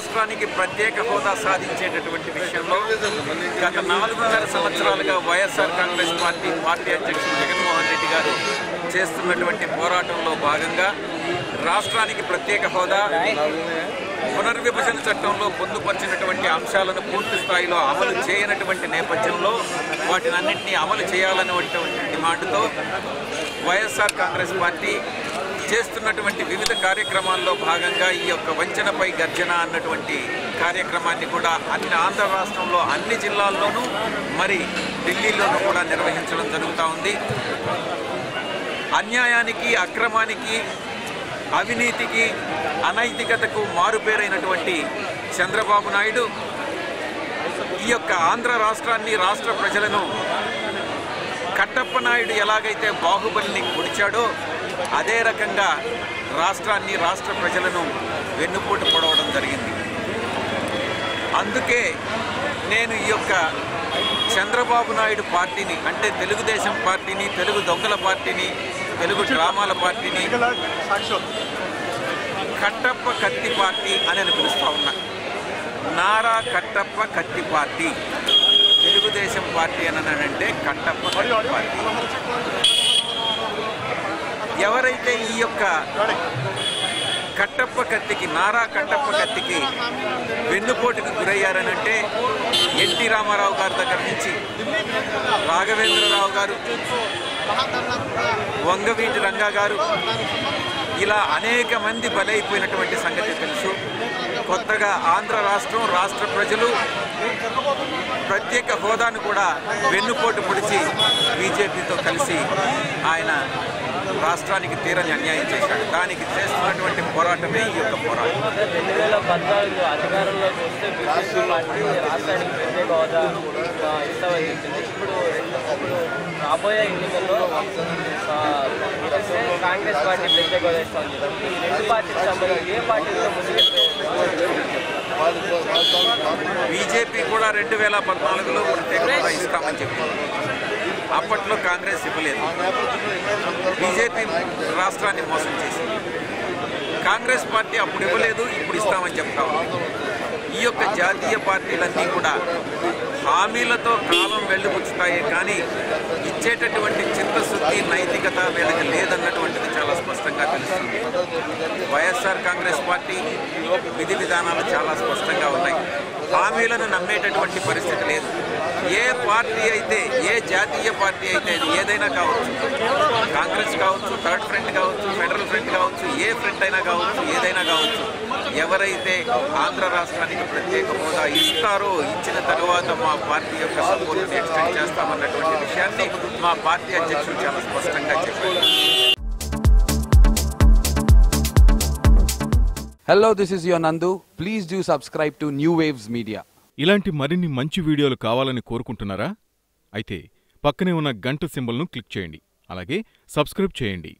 రాష్ట్రానికి ప్రత్యేక హోదా సాధించేటటువంటి విషయంలో గత నాలుగున్నర సంవత్సరాలుగా వైఎస్ఆర్ కాంగ్రెస్ పార్టీ పార్టీ అధ్యక్షుడు జగన్మోహన్ రెడ్డి గారు చేస్తున్నటువంటి పోరాటంలో భాగంగా రాష్ట్రానికి ప్రత్యేక హోదా పునర్విభజన చట్టంలో పొందుపరిచినటువంటి అంశాలను పూర్తి స్థాయిలో అమలు చేయనటువంటి నేపథ్యంలో వాటిని అన్నింటినీ అమలు చేయాలనేటువంటి డిమాండ్తో వైఎస్ఆర్ కాంగ్రెస్ పార్టీ చేస్తున్నటువంటి వివిధ కార్యక్రమాల్లో భాగంగా ఈ యొక్క వంచనపై గర్జన అన్నటువంటి కార్యక్రమాన్ని కూడా అన్ని ఆంధ్ర రాష్ట్రంలో అన్ని జిల్లాల్లోనూ మరి ఢిల్లీలోనూ కూడా నిర్వహించడం జరుగుతూ ఉంది అన్యాయానికి అక్రమానికి అవినీతికి అనైతికతకు మారుపేరైనటువంటి చంద్రబాబు నాయుడు ఈ యొక్క ఆంధ్ర రాష్ట్రాన్ని రాష్ట్ర ప్రజలను కట్టప్ప నాయుడు ఎలాగైతే బాహుబలిని పొడిచాడో అదే రకంగా రాష్ట్రాన్ని రాష్ట్ర ప్రజలను వెన్నుపోటు పొడవడం జరిగింది అందుకే నేను ఈ యొక్క చంద్రబాబు నాయుడు పార్టీని అంటే తెలుగుదేశం పార్టీని తెలుగు దొంగల పార్టీని తెలుగు డ్రామాల పార్టీని కట్టప్ప కత్తి పార్టీ అని అని పిలుస్తా ఉన్నా నారా కట్టప్ప కత్తి పార్టీ తెలుగుదేశం పార్టీ అని అంటే కట్టప్ప కత్తి పార్టీ ఎవరైతే ఈ యొక్క కట్టప్ప కత్తికి నారా కట్టప్ప కత్తికి వెన్నుపోటుకు గురయ్యారనంటే ఎన్టీ రామారావు గారి దగ్గర నుంచి రాఘవేంద్రరావు గారు వంగవీటి రంగా గారు ఇలా అనేక మంది బలైపోయినటువంటి సంగతి తెలుసు కొత్తగా ఆంధ్ర రాష్ట్రం రాష్ట్ర ప్రజలు ప్రత్యేక హోదాను కూడా వెన్నుపోటు పొడిచి బీజేపీతో కలిసి ఆయన రాష్ట్రానికి తీరని అన్యాయం చేశాడు దానికి చేస్తున్నటువంటి పోరాటమే ఈ యొక్క పోరాటం రెండు వేల పద్నాలుగు అధికారంలోకి వస్తే బీజేపీ పార్టీ రాష్ట్రానికి ప్రత్యేక హోదా ఆ, ఇస్తామని చెప్పింది ఇప్పుడు రెండు ఇప్పుడు రాబోయే ఎన్నికల్లో ఆ, మీరు వస్తే కాంగ్రెస్ పార్టీ ప్రత్యేక హోదా ఇస్తామని చెప్పింది ఈ రెండు పార్టీలకు సంబంధించి ఏ పార్టీతో ముందుకు బీజేపీ కూడా రెండు వేల పద్నాలుగులో ప్రత్యేక హోదా ఇస్తామని చెప్పింది అప్పట్లో కాంగ్రెస్ ఇవ్వలేదు బీజేపీ రాష్ట్రాన్ని మోసం చేసింది కాంగ్రెస్ పార్టీ అప్పుడు ఇవ్వలేదు ఇప్పుడు ఇస్తామని చెప్తా ఉంది ఈ యొక్క జాతీయ పార్టీలన్నీ కూడా హామీలతో కాలం వెళ్ళిపుచ్చుతాయే కానీ ఇచ్చేటటువంటి చిత్తశుద్ధి నైతికత వీళ్ళకి లేదన్నటువంటిది చాలా స్పష్టంగా తెలుస్తుంది వైఎస్ఆర్ కాంగ్రెస్ పార్టీ విధి విధానాలు చాలా స్పష్టంగా ఉన్నాయి హామీలను నమ్మేటటువంటి పరిస్థితి లేదు ఏ పార్టీ అయితే ఏ జాతీయ పార్టీ అయితే అది ఏదైనా కావచ్చు కాంగ్రెస్ కావచ్చు థర్డ్ ఫ్రంట్ కావచ్చు ఫెడరల్ ఫ్రంట్ కావచ్చు ఏ ఫ్రంట్ అయినా కావచ్చు ఏదైనా కావచ్చు ఎవరైతే ఆంధ్ర రాష్ట్రానికి ప్రత్యేక హోదా ఇస్తారో ఇచ్చిన తర్వాత మా పార్టీ యొక్క సపోర్ట్ని ఎక్స్టెండ్ చేస్తామన్నటువంటి విషయాన్ని మా పార్టీ అధ్యక్షులు చాలా స్పష్టంగా చెప్పారు Hello, this is your Nandu. Please do subscribe to New Waves Media. ఇలాంటి మరిన్ని మంచి వీడియోలు కావాలని కోరుకుంటున్నారా అయితే పక్కనే ఉన్న గంట సింబల్ను క్లిక్ చేయండి అలాగే సబ్స్క్రైబ్ చేయండి